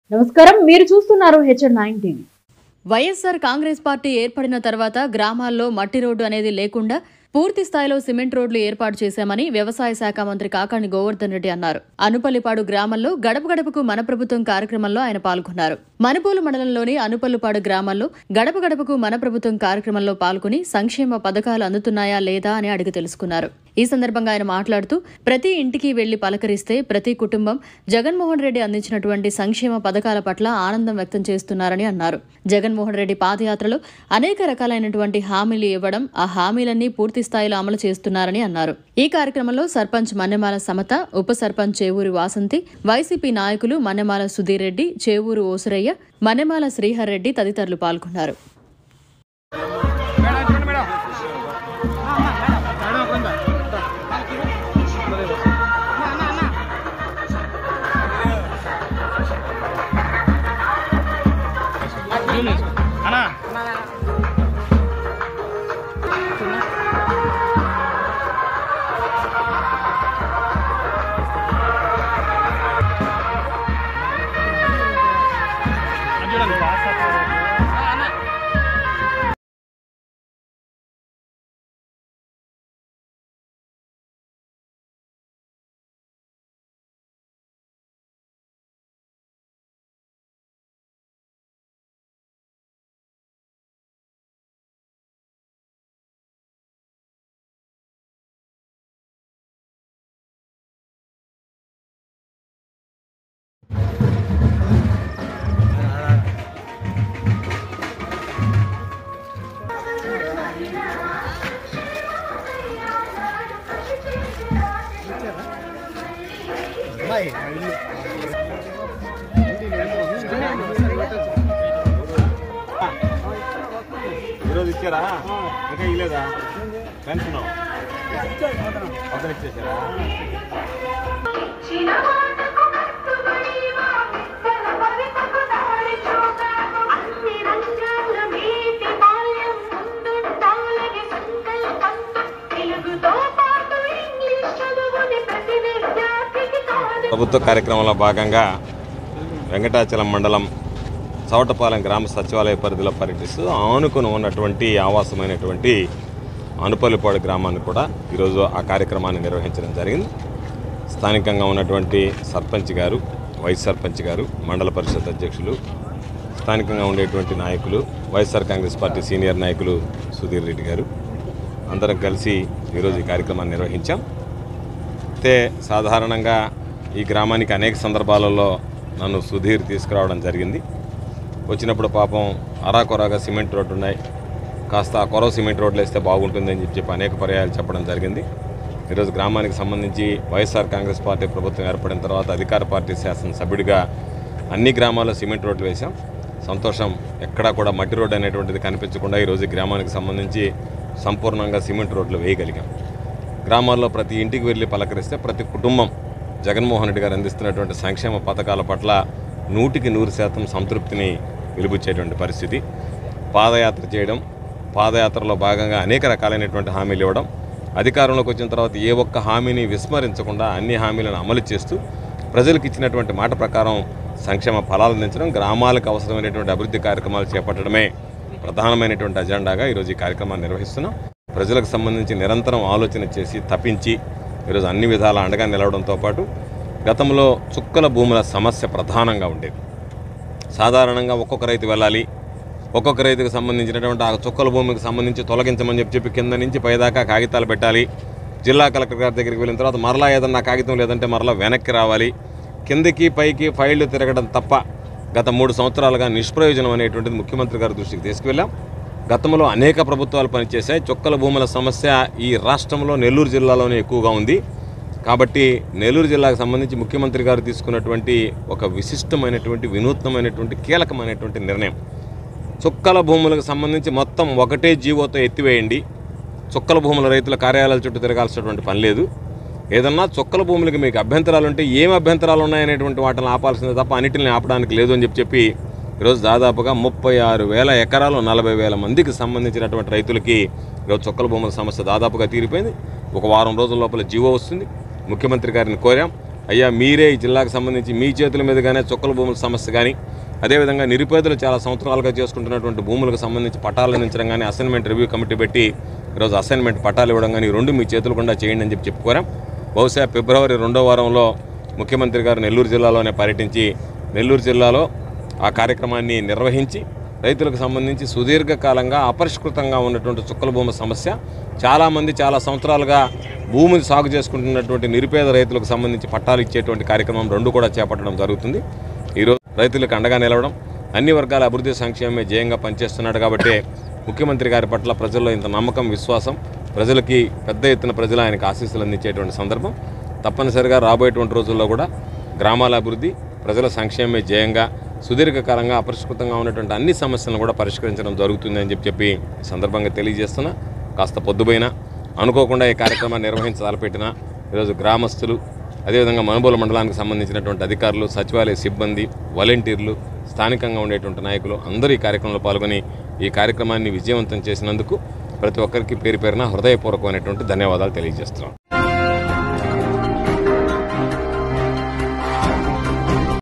నమస్కారం మీరు చూస్తున్నారు HN nine TV YSR Congress party ఏర్పడిన తర్వాత గ్రామాల్లో మట్టి రోడ్డు అనేది లేకుండా పూర్తి స్థాయిలో సిమెంట్ రోడ్లు ఏర్పాటు చేశామని వ్యవసాయ శాఖ మంత్రి కాకాణి గోవర్ధన్ రెడ్డి అన్నారు అనుపల్లిపాడు గ్రామంలో గడప గడపకు మన ప్రభుత్వం కార్యక్రమంలో ఆయన పాల్గొన్నారు మనుపూలు మండలంలోని అనుపల్లిపాడు గ్రామంలో గడప గడపకు మన ప్రభుత్వం కార్యక్రమంలో పాల్గొని సంక్షేమ పథకాలు అందుతున్నాయా లేదా అని అడిగి తెలుసుకున్నారు ఈ సందర్భంగా ఆయన మాట్లాడుతూ ప్రతి ఇంటికి వెళ్లి పలకరిస్తే ప్రతి కుటుంబం జగన్మోహన్ రెడ్డి అందించినటువంటి సంక్షేమ పథకాల పట్ల ఆనందం వ్యక్తం చేస్తున్నారని అన్నారు జగన్మోహన్ రెడ్డి పాదయాత్రలో అనేక రకాలైనటువంటి హామీలు ఇవ్వడం ఆ హామీలన్నీ పూర్తి స్థాయిలో అమలు చేస్తున్నారని అన్నారు ఈ కార్యక్రమంలో సర్పంచ్ మన్నెమాల సమత ఉప సర్పంచ్ చేవూరి వాసంతి వైసీపీ నాయకులు మన్నెమాల సుధీర్ రెడ్డి చేవూరు ఓసురయ్య మన్నెమాల శ్రీహర్ రెడ్డి తదితరులు పాల్గొన్నారు అన్నా ఈరోజు ఇచ్చారా ఇంకా ఇవ్వలేదా పెన్షన్ అతను ఇచ్చేసారా చిరవాటకు కట్టుబడివా, తలపరితకు దారి చూప, అన్ని రంగాల మీటి బాల్యం ముందుండాలని సంకల్పంతో, తెలుగుతో పాటు ఇంగ్లీష్ చదువుని ప్రతి విద్యార్థికి కాదు ప్రభుత్వ కార్యక్రమంలో భాగంగా వెంకటాచలం మండలం చవటపాలెం గ్రామ సచివాలయ పరిధిలో పర్యటిస్తూ ఆనుకుని ఉన్నటువంటి ఆవాసమైనటువంటి అనుపల్లిపాడు గ్రామాన్ని కూడా ఈరోజు ఆ కార్యక్రమాన్ని నిర్వహించడం జరిగింది స్థానికంగా ఉన్నటువంటి సర్పంచ్ గారు వైస్ సర్పంచ్ గారు మండల పరిషత్ అధ్యక్షులు స్థానికంగా ఉండేటువంటి నాయకులు వైఎస్ఆర్ కాంగ్రెస్ పార్టీ సీనియర్ నాయకులు సుధీర్ రెడ్డి గారు అందరం కలిసి ఈరోజు ఈ కార్యక్రమాన్ని నిర్వహించాం అయితే సాధారణంగా ఈ గ్రామానికి అనేక సందర్భాలలో నన్ను సుధీర్ తీసుకురావడం జరిగింది వచ్చినప్పుడు పాపం అరాకొరాగా సిమెంట్ రోడ్డు ఉన్నాయి కాస్త ఆ కొరవ సిమెంట్ రోడ్లు వేస్తే బాగుంటుందని చెప్పి చెప్పి అనేక పర్యాయాలు చెప్పడం జరిగింది ఈరోజు గ్రామానికి సంబంధించి వైఎస్ఆర్ కాంగ్రెస్ పార్టీ ప్రభుత్వం ఏర్పడిన తర్వాత అధికార పార్టీ శాసనసభ్యుడిగా అన్ని గ్రామాల్లో సిమెంట్ రోడ్లు వేశాం సంతోషం ఎక్కడా కూడా మట్టి రోడ్డు అనేటువంటిది కనిపించకుండా ఈరోజు ఈ గ్రామానికి సంబంధించి సంపూర్ణంగా సిమెంట్ రోడ్లు వేయగలిగాం గ్రామాల్లో ప్రతి ఇంటికి వెళ్ళి పలకరిస్తే ప్రతి కుటుంబం జగన్మోహన్ రెడ్డి గారు అందిస్తున్నటువంటి సంక్షేమ పథకాల పట్ల నూటికి నూరు శాతం సంతృప్తిని వెలుబుచ్చేటువంటి పరిస్థితి పాదయాత్ర చేయడం పాదయాత్రలో భాగంగా అనేక రకాలైనటువంటి హామీలు ఇవ్వడం అధికారంలోకి వచ్చిన తర్వాత ఏ ఒక్క హామీని విస్మరించకుండా అన్ని హామీలను అమలు చేస్తూ ప్రజలకు ఇచ్చినటువంటి మాట ప్రకారం సంక్షేమ ఫలాలు అందించడం గ్రామాలకు అవసరమైనటువంటి అభివృద్ధి కార్యక్రమాలు చేపట్టడమే ప్రధానమైనటువంటి అజెండాగా ఈరోజు ఈ కార్యక్రమాన్ని నిర్వహిస్తున్నాం ప్రజలకు సంబంధించి నిరంతరం ఆలోచన చేసి తప్పించి ఈరోజు అన్ని విధాల అండగా నిలవడంతో పాటు గతంలో చుక్కల భూముల సమస్య ప్రధానంగా ఉండేది సాధారణంగా ఒక్కొక్క రైతు వెళ్ళాలి ఒక్కొక్క రైతుకు సంబంధించినటువంటి ఆ చుక్కల భూమికి సంబంధించి తొలగించమని చెప్పి చెప్పి కింద నుంచి పైదాకా కాగితాలు పెట్టాలి జిల్లా కలెక్టర్ గారి దగ్గరికి వెళ్ళిన తర్వాత మరలా ఏదన్నా కాగితం లేదంటే మరలా వెనక్కి రావాలి కిందకి పైకి ఫైళ్లు తిరగడం తప్ప గత మూడు సంవత్సరాలుగా నిష్ప్రయోజనం అనేటువంటిది ముఖ్యమంత్రి గారి దృష్టికి తీసుకువెళ్ళాం గతంలో అనేక ప్రభుత్వాలు పనిచేశాయి చుక్కల భూముల సమస్య ఈ రాష్ట్రంలో నెల్లూరు జిల్లాలోనే ఎక్కువగా ఉంది కాబట్టి నెల్లూరు జిల్లాకు సంబంధించి ముఖ్యమంత్రి గారు తీసుకున్నటువంటి ఒక విశిష్టమైనటువంటి వినూత్నమైనటువంటి కీలకమైనటువంటి నిర్ణయం చుక్కల భూములకు సంబంధించి మొత్తం ఒకటే జీవోతో ఎత్తివేయండి చుక్కల భూముల రైతుల కార్యాలయాల చుట్టూ తిరగాల్సినటువంటి పని లేదు ఏదన్నా చుక్కల భూములకి మీకు అభ్యంతరాలు ఉంటే ఏం అభ్యంతరాలు ఉన్నాయనేటువంటి వాటిని ఆపాల్సిందే తప్ప అన్నిటిని ఆపడానికి లేదు అని చెప్పి చెప్పి ఈరోజు దాదాపుగా ముప్పై ఆరు వేల ఎకరాలు నలభై వేల మందికి సంబంధించినటువంటి రైతులకి ఈరోజు చుక్కల భూముల సమస్య దాదాపుగా తీరిపోయింది ఒక వారం రోజుల లోపల జీవో వస్తుంది ముఖ్యమంత్రి గారిని కోరాం అయ్యా మీరే ఈ జిల్లాకు సంబంధించి మీ చేతుల మీదుగానే చుక్కల భూముల సమస్య కానీ అదేవిధంగా నిరుపేదలు చాలా సంవత్సరాలుగా చేసుకుంటున్నటువంటి భూములకు సంబంధించి పట్టాలు అందించడం కానీ అసైన్మెంట్ రివ్యూ కమిటీ పెట్టి ఈరోజు అసైన్మెంట్ పట్టాలు ఇవ్వడం కానీ ఈ రెండు మీ చేతులు గుండా చేయండి అని చెప్పి చెప్పుకోరాం బహుశా ఫిబ్రవరి రెండో వారంలో ముఖ్యమంత్రి గారు నెల్లూరు జిల్లాలోనే పర్యటించి నెల్లూరు జిల్లాలో ఆ కార్యక్రమాన్ని నిర్వహించి రైతులకు సంబంధించి సుదీర్ఘకాలంగా అపరిష్కృతంగా ఉన్నటువంటి చుక్కల భూమి సమస్య చాలామంది చాలా సంవత్సరాలుగా భూమిని సాగు చేసుకుంటున్నటువంటి నిరుపేద రైతులకు సంబంధించి పట్టాలు ఇచ్చేటువంటి కార్యక్రమం రెండు కూడా చేపట్టడం జరుగుతుంది ఈరోజు రైతులకు అండగా నిలవడం అన్ని వర్గాల అభివృద్ధి సంక్షేమమే ధ్యేయంగా పనిచేస్తున్నాడు కాబట్టి ముఖ్యమంత్రి గారి పట్ల ప్రజల్లో ఇంత నమ్మకం విశ్వాసం ప్రజలకి పెద్ద ఎత్తున ప్రజలు ఆయనకు ఆశీస్సులు అందించేటువంటి సందర్భం తప్పనిసరిగా రాబోయేటువంటి రోజుల్లో కూడా గ్రామాల అభివృద్ధి ప్రజల సంక్షేమమే ధ్యేయంగా సుదీర్ఘకాలంగా అపరిష్కృతంగా ఉన్నటువంటి అన్ని సమస్యలను కూడా పరిష్కరించడం జరుగుతుంది అని చెప్పి చెప్పి ఈ సందర్భంగా తెలియజేస్తున్నా కాస్త పొద్దుపోయినా అనుకోకుండా ఈ కార్యక్రమాన్ని నిర్వహించ తలపెట్టిన ఈరోజు గ్రామస్తులు అదేవిధంగా మనుబోల మండలానికి సంబంధించినటువంటి అధికారులు సచివాలయ సిబ్బంది వాలంటీర్లు స్థానికంగా ఉండేటువంటి నాయకులు అందరూ ఈ కార్యక్రమంలో పాల్గొని ఈ కార్యక్రమాన్ని విజయవంతం చేసినందుకు ప్రతి ఒక్కరికి పేరు పేరున హృదయపూర్వకమైనటువంటి ధన్యవాదాలు తెలియజేస్తున్నాం